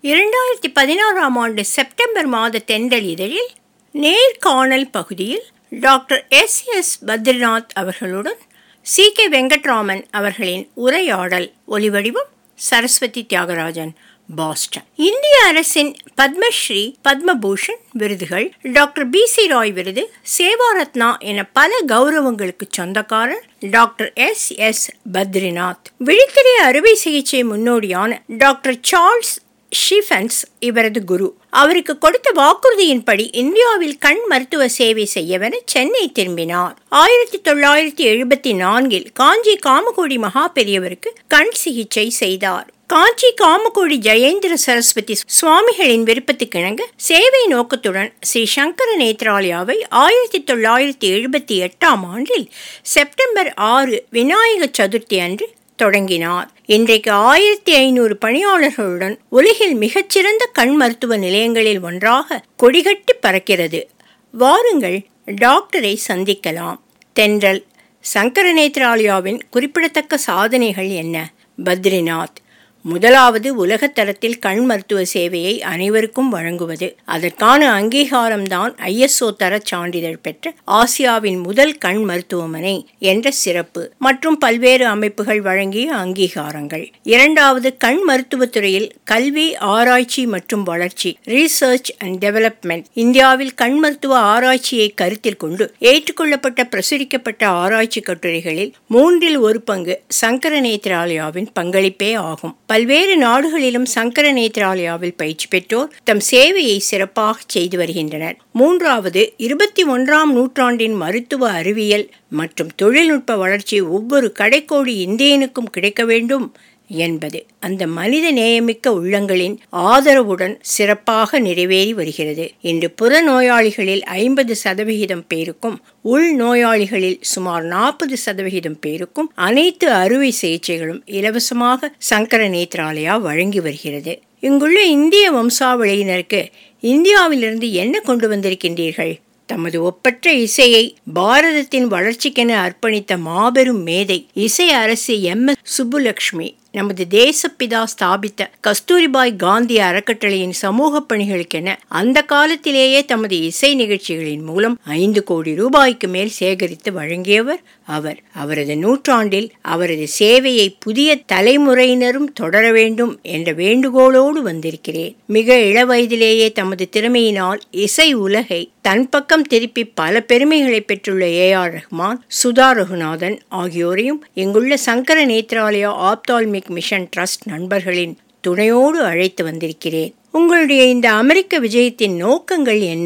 இரண்டாயிரத்தி பதினாறாம் ஆண்டு செப்டம்பர் மாத தென்றல் இதழில் நேர்காணல் பகுதியில் டாக்டர் எஸ் எஸ் பத்ரிநாத் அவர்களுடன் சி கே வெங்கட்ராமன் அவர்களின் உரையாடல் ஒலிவடிவம் சரஸ்வதி தியாகராஜன் பாஸ்டன் இந்திய அரசின் பத்மஸ்ரீ பத்மபூஷன் விருதுகள் டாக்டர் பி சி ராய் விருது சேவாரத்னா என பல கௌரவங்களுக்கு சொந்தக்காரர் டாக்டர் எஸ் எஸ் பத்ரிநாத் விழித்திரை அறுவை சிகிச்சை முன்னோடியான டாக்டர் சார்ல்ஸ் ஷிஃபன்ஸ் இவரது குரு அவருக்கு கொடுத்த வாக்குறுதியின்படி இந்தியாவில் கண் மருத்துவ சேவை செய்யவென சென்னை திரும்பினார் ஆயிரத்தி தொள்ளாயிரத்தி எழுபத்தி நான்கில் காஞ்சி காமகோடி மகா பெரியவருக்கு கண் சிகிச்சை செய்தார் காஞ்சி காமகோடி ஜெயேந்திர சரஸ்வதி சுவாமிகளின் விருப்பத்துக்கிணங்க சேவை நோக்கத்துடன் ஸ்ரீ சங்கர நேத்ராலயாவை ஆயிரத்தி தொள்ளாயிரத்தி எழுபத்தி எட்டாம் ஆண்டில் செப்டம்பர் ஆறு விநாயக சதுர்த்தி அன்று தொடங்கினார் இன்றைக்கு ஆயிரத்தி ஐநூறு பணியாளர்களுடன் உலகில் மிகச்சிறந்த கண் மருத்துவ நிலையங்களில் ஒன்றாக கொடிகட்டி பறக்கிறது வாருங்கள் டாக்டரை சந்திக்கலாம் தென்றல் சங்கர நேத்ராலயாவின் குறிப்பிடத்தக்க சாதனைகள் என்ன பத்ரிநாத் முதலாவது உலகத்தரத்தில் கண் மருத்துவ சேவையை அனைவருக்கும் வழங்குவது அதற்கான அங்கீகாரம்தான் ஐஎஸ்ஓ தர சான்றிதழ் பெற்ற ஆசியாவின் முதல் கண் மருத்துவமனை என்ற சிறப்பு மற்றும் பல்வேறு அமைப்புகள் வழங்கிய அங்கீகாரங்கள் இரண்டாவது கண் மருத்துவத்துறையில் கல்வி ஆராய்ச்சி மற்றும் வளர்ச்சி ரீசர்ச் அண்ட் டெவலப்மெண்ட் இந்தியாவில் கண் மருத்துவ ஆராய்ச்சியை கருத்தில் கொண்டு ஏற்றுக்கொள்ளப்பட்ட பிரசுரிக்கப்பட்ட ஆராய்ச்சி கட்டுரைகளில் மூன்றில் ஒரு பங்கு சங்கர நேத்ராலயாவின் பங்களிப்பே ஆகும் பல்வேறு நாடுகளிலும் சங்கர நேத்ராலயாவில் பயிற்சி பெற்றோர் தம் சேவையை சிறப்பாக செய்து வருகின்றனர் மூன்றாவது இருபத்தி ஒன்றாம் நூற்றாண்டின் மருத்துவ அறிவியல் மற்றும் தொழில்நுட்ப வளர்ச்சி ஒவ்வொரு கடைக்கோடி இந்தியனுக்கும் கிடைக்க வேண்டும் என்பது அந்த மனித நேயமிக்க உள்ளங்களின் ஆதரவுடன் சிறப்பாக நிறைவேறி வருகிறது இன்று புற நோயாளிகளில் ஐம்பது சதவிகிதம் பேருக்கும் உள் நோயாளிகளில் சுமார் நாற்பது சதவிகிதம் பேருக்கும் அனைத்து அறுவை சிகிச்சைகளும் இலவசமாக சங்கர நேத்ராலயா வழங்கி வருகிறது இங்குள்ள இந்திய வம்சாவளியினருக்கு இந்தியாவிலிருந்து என்ன கொண்டு வந்திருக்கின்றீர்கள் தமது ஒப்பற்ற இசையை பாரதத்தின் வளர்ச்சிக்கென அர்ப்பணித்த மாபெரும் மேதை இசை அரசு எம் எஸ் சுப்புலட்சுமி நமது தேசப்பிதா ஸ்தாபித்த கஸ்தூரிபாய் காந்தி அறக்கட்டளையின் சமூக பணிகளுக்கென அந்த காலத்திலேயே தமது இசை நிகழ்ச்சிகளின் மூலம் ஐந்து கோடி ரூபாய்க்கு மேல் சேகரித்து வழங்கியவர் அவர் அவரது நூற்றாண்டில் அவரது சேவையை புதிய தலைமுறையினரும் தொடர வேண்டும் என்ற வேண்டுகோளோடு வந்திருக்கிறேன் மிக இளவயதிலேயே தமது திறமையினால் இசை உலகை தன் பக்கம் திருப்பி பல பெருமைகளை பெற்றுள்ள ஏ ஆர் ரஹ்மான் சுதா ரகுநாதன் ஆகியோரையும் இங்குள்ள Sankara Nethralaya ophthalmic mission trust நண்பர்களின் துணையோடு அழைத்து வந்திருக்கிறேன் உங்களுடைய இந்த அமெரிக்க விஜயத்தின் நோக்கங்கள் என்ன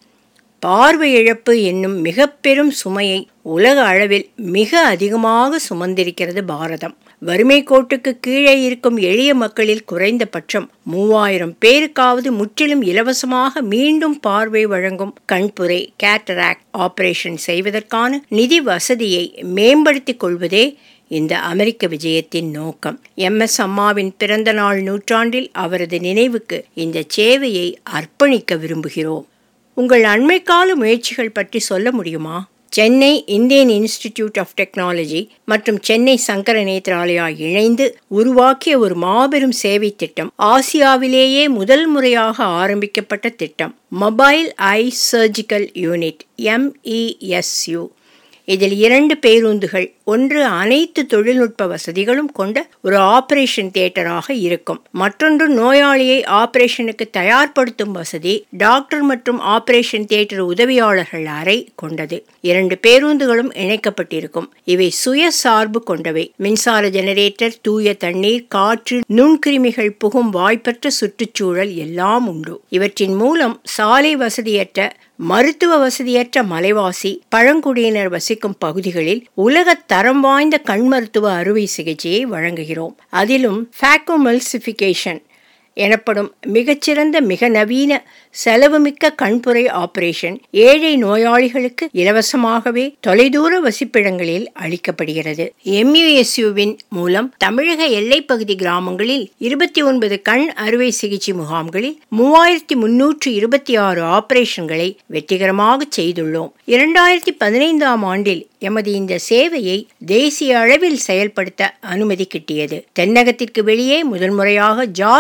பார்வை இழப்பு என்னும் மிக பெரும் சுமையை உலக அளவில் மிக அதிகமாக சுமந்திருக்கிறது பாரதம் வறுமை கோட்டுக்கு கீழே இருக்கும் எளிய மக்களில் குறைந்தபட்சம் மூவாயிரம் பேருக்காவது முற்றிலும் இலவசமாக மீண்டும் பார்வை வழங்கும் கண்புரை கேட்டராக்ட் ஆபரேஷன் செய்வதற்கான நிதி வசதியை மேம்படுத்திக் கொள்வதே இந்த அமெரிக்க விஜயத்தின் நோக்கம் எம் எஸ் அம்மாவின் பிறந்த நாள் நூற்றாண்டில் அவரது நினைவுக்கு இந்த சேவையை அர்ப்பணிக்க விரும்புகிறோம் உங்கள் அண்மைக்கால முயற்சிகள் பற்றி சொல்ல முடியுமா Chennai Indian Institute of Technology மற்றும் சென்னை சங்கர நேத்ராலயா இணைந்து உருவாக்கிய ஒரு மாபெரும் சேவை திட்டம் ஆசியாவிலேயே முதல் முறையாக ஆரம்பிக்கப்பட்ட திட்டம் mobile eye surgical unit MESU இதில் இரண்டு பேருந்துகள் ஒன்று அனைத்து தொழில்நுட்ப வசதிகளும் கொண்ட ஒரு ஆபரேஷன் தியேட்டராக இருக்கும் மற்றொன்று நோயாளியை ஆபரேஷனுக்கு தயார்படுத்தும் வசதி டாக்டர் மற்றும் ஆபரேஷன் தியேட்டர் உதவியாளர்கள் அறை கொண்டது இரண்டு பேருந்துகளும் இணைக்கப்பட்டிருக்கும் இவை சுய சார்பு கொண்டவை மின்சார ஜெனரேட்டர் தூய தண்ணீர் காற்று நுண்கிருமிகள் புகும் வாய்ப்பற்ற சுற்றுச்சூழல் எல்லாம் உண்டு இவற்றின் மூலம் சாலை வசதியற்ற மருத்துவ வசதியற்ற மலைவாசி பழங்குடியினர் வசிக்கும் பகுதிகளில் உலக தரம் வாய்ந்த கண் மருத்துவ அறுவை சிகிச்சையை வழங்குகிறோம் அதிலும் ஃபேக்கோமல்சிஃபிகேஷன் எனப்படும் மிகச்சிறந்த மிக நவீன செலவுமிக்க கண்புரை ஆபரேஷன் ஏழை நோயாளிகளுக்கு இலவசமாகவே தொலைதூர வசிப்பிடங்களில் அளிக்கப்படுகிறது எம்யூஎஸ்யூவின் மூலம் தமிழக எல்லைப்பகுதி கிராமங்களில் இருபத்தி ஒன்பது கண் அறுவை சிகிச்சை முகாம்களில் மூவாயிரத்தி முன்னூற்று இருபத்தி ஆறு ஆபரேஷன்களை வெற்றிகரமாக செய்துள்ளோம் இரண்டாயிரத்தி பதினைந்தாம் ஆண்டில் எமது இந்த சேவையை தேசிய அளவில் செயல்படுத்த அனுமதி கிட்டியது தென்னகத்திற்கு வெளியே முதல் முறையாக ஜார்க்கண்ட்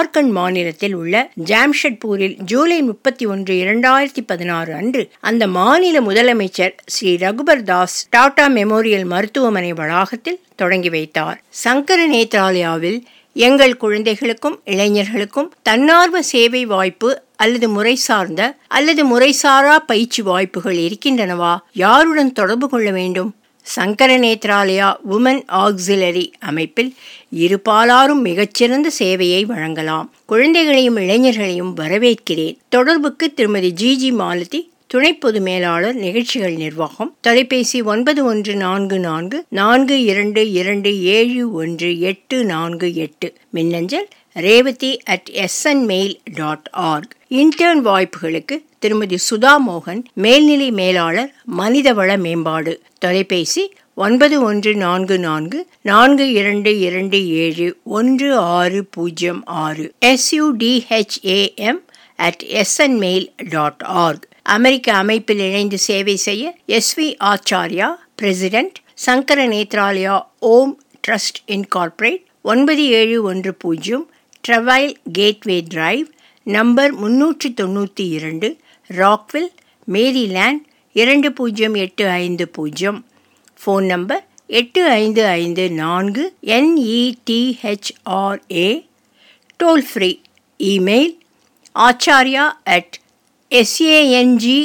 மாநிலத்தில் உள்ள ஜாம்ஷெட்பூரில் ஜூலை முப்பத்தி ஒன்று இரண்டாயிரத்தி பதினாறு அன்று அந்த மாநில முதலமைச்சர் ஸ்ரீ ரகுபர் தாஸ் டாடா மெமோரியல் மருத்துவமனை வளாகத்தில் தொடங்கி வைத்தார் சங்கர நேத்ராலயாவில் எங்கள் குழந்தைகளுக்கும் இளைஞர்களுக்கும் தன்னார்வ சேவை வாய்ப்பு அல்லது முறை சார்ந்த அல்லது முறைசாரா பயிற்சி வாய்ப்புகள் இருக்கின்றனவா யாருடன் தொடர்பு கொள்ள வேண்டும் சங்கர நேத்ராலயா உமன் ஆக்சிலரி அமைப்பில் இருபாலாரும் மிகச்சிறந்த சேவையை வழங்கலாம் குழந்தைகளையும் இளைஞர்களையும் வரவேற்கிறேன் தொடர்புக்கு திருமதி ஜிஜி மாலதி துணை பொது மேலாளர் நிகழ்ச்சிகள் நிர்வாகம் தொலைபேசி ஒன்பது ஒன்று நான்கு நான்கு நான்கு இரண்டு இரண்டு ஏழு ஒன்று எட்டு நான்கு எட்டு மின்னஞ்சல் Revathi at SN mail dot org intern வாய்ப்புகளுக்கு திருமதி சுதா மோகன் மேல்நிலை மேலாளர் மனிதவள மேம்பாடு தொலைபேசி ஒன்பது ஒன்று நான்கு நான்கு நான்கு இரண்டு இரண்டு ஏழு ஒன்று ஆறு பூஜ்ஜியம் ஆறு SUDHAM at SN mail dot org அமெரிக்க அமைப்பில் இணைந்து சேவை செய்ய S V Acharya president Sankara Nethralaya OM trust incorporate ஒன்பது ஏழு ஒன்று பூஜ்ஜியம் ட்ரவைல் கேட்வே டிரைவ் நம்பர் முன்னூற்றி தொண்ணூற்றி இரண்டு ராக்வில் மேரிலேண்ட் இரண்டு பூஜ்ஜியம் எட்டு ஐந்து பூஜ்ஜியம் ஃபோன் நம்பர் எட்டு ஐந்து ஐந்து நான்கு NETHRA toll free email Acharya at SANG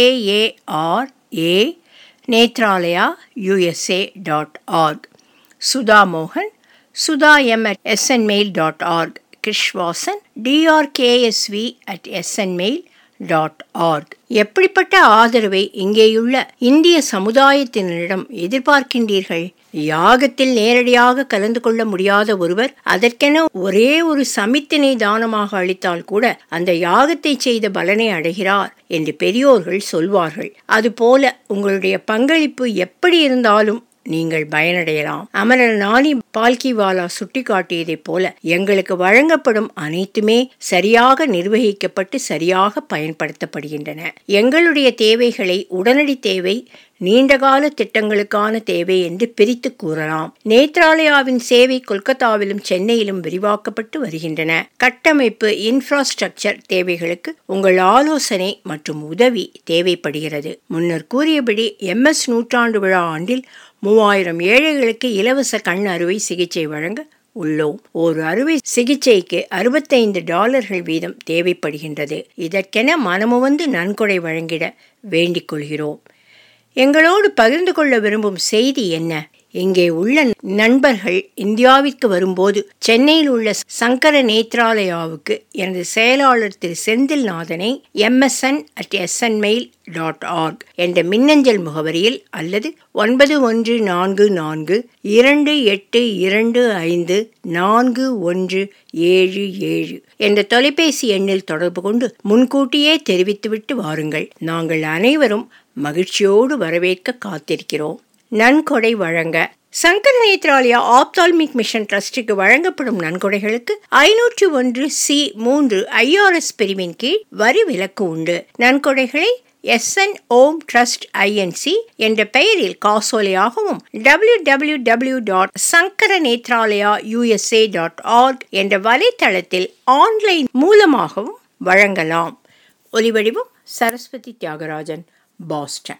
KARA Nethralaya USA dot org Sudha மோகன் Sudha M at SN mail dot org Krishvasan TRKSV at SN mail dot org எப்படிப்பட்ட ஆதரவை இங்கேயுள்ள இந்திய சமுதாயத்தினரிடம் எதிர்பார்க்கின்றீர்கள் யாகத்தில் நேரடியாக கலந்து கொள்ள முடியாத ஒருவர் அதற்கென ஒரே ஒரு சமித்தினை தானமாக அளித்தால் கூட அந்த யாகத்தை செய்த பலனை அடைகிறார் என்று பெரியோர்கள் சொல்வார்கள் அதுபோல உங்களுடைய பங்களிப்பு எப்படி இருந்தாலும் நீங்கள் பயனடையலாம் அமரர் நானி பால்கிவாலா சுட்டிக்காட்டியதைப் போல எங்களுக்கு வழங்கப்படும் அனைத்துமே சரியாக நிர்வகிக்கப்பட்டு சரியாக பயன்படுத்தப்படுகின்றன எங்களுடைய தேவைகளை உடனடி தேவை நீண்டகால திட்டங்களுக்கான தேவை என்று பிரித்து கூறலாம் நேத்ராலயாவின் சேவை கொல்கத்தாவிலும் சென்னையிலும் விரிவாக்கப்பட்டு வருகின்றன கட்டமைப்பு இன்ஃப்ராஸ்ட்ரக்சர் தேவைகளுக்கு உங்கள் ஆலோசனை மற்றும் உதவி தேவைப்படுகிறது முன்னர் கூறியபடி எம்எஸ் நூற்றாண்டு விழா ஆண்டில் மூவாயிரம் ஏழைகளுக்கு இலவச கண் அறுவை சிகிச்சை வழங்க உள்ளோம் ஒரு அறுவை சிகிச்சைக்கு அறுபத்தைந்து டாலர்கள் வீதம் தேவைப்படுகின்றது இதற்கென மனமு வந்து நன்கொடை வழங்கிட வேண்டிக் கொள்கிறோம் எங்களோடு பகிர்ந்து கொள்ள விரும்பும் செய்தி என்ன இங்கே உள்ள நண்பர்கள் இந்தியாவிற்கு வரும்போது சென்னையில் உள்ள சங்கர நேத்ராலயாவுக்கு எனது செயலாளர் திரு செந்தில்நாதனை MSN at SN mail dot org என்ற மின்னஞ்சல் முகவரியில் அல்லது ஒன்பது ஒன்று நான்கு நான்கு இரண்டு எட்டு இரண்டு ஐந்து நான்கு ஒன்று ஏழு ஏழு என்ற தொலைபேசி எண்ணில் தொடர்பு கொண்டு முன்கூட்டியே தெரிவித்துவிட்டு வாருங்கள் நாங்கள் அனைவரும் மகிழ்ச்சியோடு வரவேற்க காத்திருக்கிறோம் நன்கொடை வழங்க சங்கர நேத்ராலயா ஆப்தால்மிக் மிஷன் டிரஸ்டுக்கு வழங்கப்படும் நன்கொடைகளுக்கு ஐநூற்று ஒன்று சி மூன்று ஐஆர்எஸ் பிரிவின் கீழ் வரி விலக்கு உண்டு நன்கொடைகளை எஸ்என் ஓம் ட்ரஸ்ட் ஐஎன்சி என்ற பெயரில் காசோலையாகவும் W W W dot Sankara Nethralaya USA dot org என்ற வலைத்தளத்தில் ஆன்லைன் மூலமாகவும் வழங்கலாம் ஒலிவடிவம் சரஸ்வதி தியாகராஜன் பாஸ்டன்